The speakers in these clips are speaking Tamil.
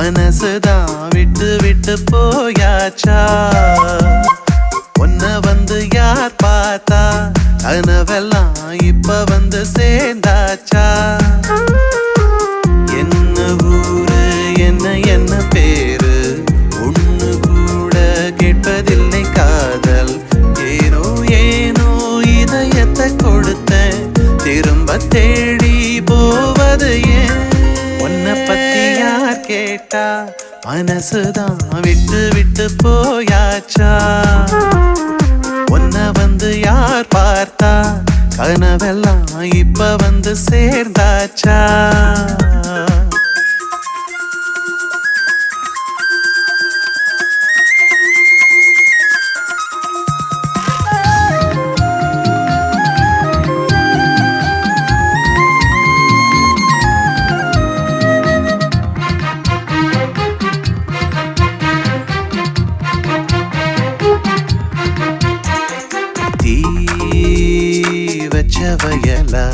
மனசுதான் விட்டு விட்டு போயாச்சா உன்னை வந்து யார் பார்த்தா கனவெல்லாம் இப்ப வந்து சேர்ந்தாச்சா என்ன ஊரு என்ன என்ன பேரு ஒண்ணு கூட கேட்பதில்லை காதல் ஏனோ ஏனோ இதயத்தை கொடுத்தேன் திரும்ப தேடி போவது ஏன் உன்னை பத்தி யார் கேட்டா மனசுதான் விட்டு விட்டு போயாச்சா உன்னை வந்து யார் பார்த்தா கனவெல்லாம் இப்ப வந்து சேர்ந்தாச்சா தீ வச்ச வயலா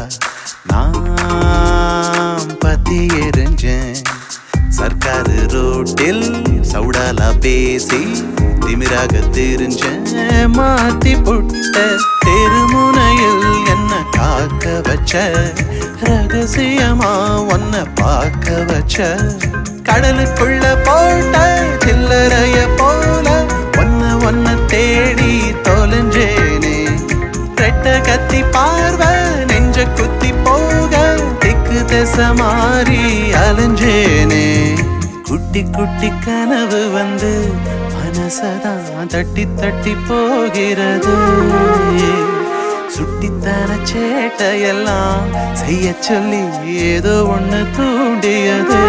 நாம் பத்தி எரிஞ்சேன் சர்க்காரு ரோட்டில் சவுடாலா பேசி திமிராக தெரிஞ்சேன் மாத்தி புட்ட தெருமுனையில் என்ன காக்க வச்ச ரகசியமா உன்னை பார்க்க வச்ச கடலுக்குள்ள போட்ட சில்லறைய போல ஒன்ன ஒன்ன தேடி தொலைஞ்சேனே ரெட்ட கத்தி பார்வை நெஞ்ச குத்தி போக திக்கு திசை மாறி அலைஞ்சேனே குட்டி குட்டி கனவு வந்து மனசதான் தட்டி தட்டி போகிறது சுட்டித்தன சேட்டையெல்லாம் செய்ய சொல்லி ஏதோ ஒண்ணு தூண்டியது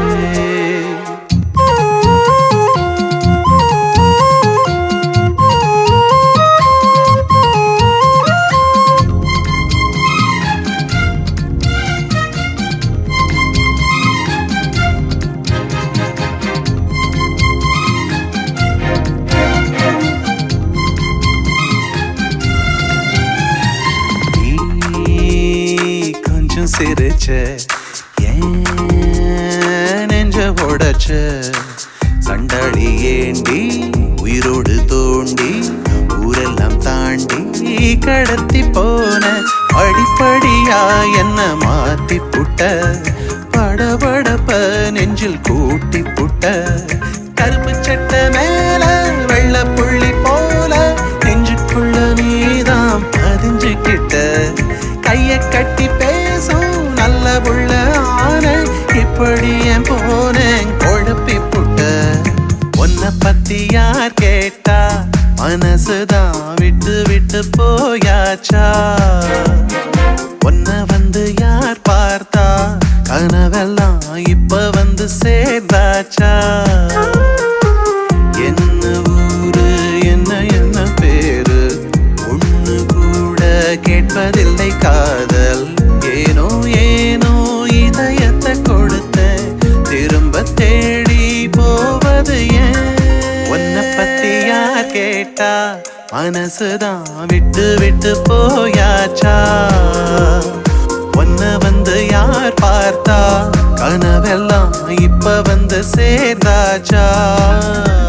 நீ கொஞ்சம் சிரிச்ச ஏன் நெஞ்ச உடைச்ச சண்டாளி ஏண்டி உயிரோடு தோண்டி ஊரெல்லாம் தாண்டி கடத்தி போன படிப்படியா என்ன மாத்தி புட்ட படபடப்ப நெஞ்சில் கூட்டி புட்ட கருப்பு சட்டை மேல வெள்ள புள்ளி போல நெஞ்சுக்குள்ள நீதான் பதிஞ்சுக்கிட்ட கைய கட்டி பேசும் நல்ல புள்ள ஆன இப்படி என் போனேன் குழப்பி புட்ட உன்னை பத்தி யார் கேட்டா மனசுதான் விட்டு விட்டு போயாச்சா உன்னை வந்து யார் பார்த்தா கனவெல்லாம் இப்ப வந்து சேர்ந்தாச்சா என்ன ஊரு என்ன என்ன பேரு ஒண்ணு கூட கேட்பதில்லை காதல் ஏனோ ஏனோ இதயத்தை கொடுத்தேன் திரும்ப தேடி போவது ஏன் உன்னை பத்தி யார் கேட்டா மனசுதான் விட்டு விட்டு போயாச்சா உன்னை வந்து யார் பார்த்தா கனவெல்லாம் இப்ப வந்து சேர்ந்தாச்சா